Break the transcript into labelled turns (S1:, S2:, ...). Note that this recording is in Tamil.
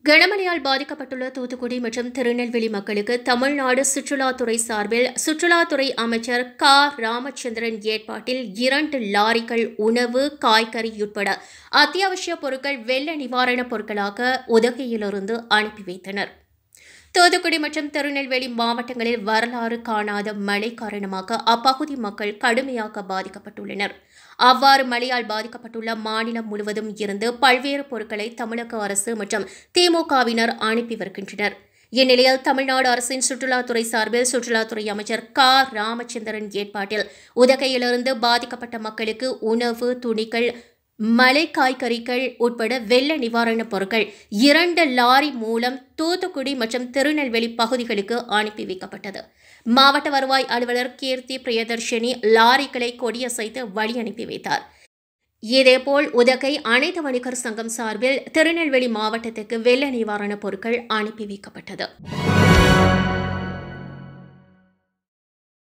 S1: கனமழையால் பாதிக்கப்பட்டுள்ள தூத்துக்குடி மற்றும் திருநெல்வேலி மக்களுக்கு தமிழ்நாடு சுற்றுலாத்துறை சார்பில் சுற்றுலாத்துறை அமைச்சர் க ராமச்சந்திரன் ஏற்பாட்டில் இரண்டு லாரிகள் உணவு காய்கறி உட்பட அத்தியாவசிய பொருட்கள் வெள்ள நிவாரணப் பொருட்களாக உதகையிலிருந்து அனுப்பி வைத்தனர் தூத்துக்குடி மற்றும் திருநெல்வேலி மாவட்டங்களில் வரலாறு காணாத மழை காரணமாக அப்பகுதி மக்கள் கடுமையாக பாதிக்கப்பட்டுள்ளனர் அவ்வாறு மழையால் பாதிக்கப்பட்டுள்ள மாநிலம் முழுவதும் இருந்து பல்வேறு பொருட்களை தமிழக அரசு மற்றும் திமுகவினர் அனுப்பி வருகின்றனர் இந்நிலையில் தமிழ்நாடு அரசின் சுற்றுலாத்துறை சார்பில் சுற்றுலாத்துறை அமைச்சர் க ராமச்சந்திரன் ஏற்பாட்டில் உதகையிலிருந்து பாதிக்கப்பட்ட மக்களுக்கு உணவு துணிகள் மலை காய்கறிகள் உட்பட வெள்ள நிவாரணப் பொருட்கள் இரண்டு லாரி மூலம் தூத்துக்குடி மற்றும் திருநெல்வேலி பகுதிகளுக்கு அனுப்பி வைக்கப்பட்டது மாவட்ட வருவாய் அலுவலர் கீர்த்தி பிரியதர்ஷினி லாரிகளை கொடியசைத்து வழி அனுப்பி வைத்தார் இதேபோல் உதகை அனைத்து வணிகர் சங்கம் சார்பில் திருநெல்வேலி மாவட்டத்துக்கு வெள்ள நிவாரணப் பொருட்கள் அனுப்பி வைக்கப்பட்டது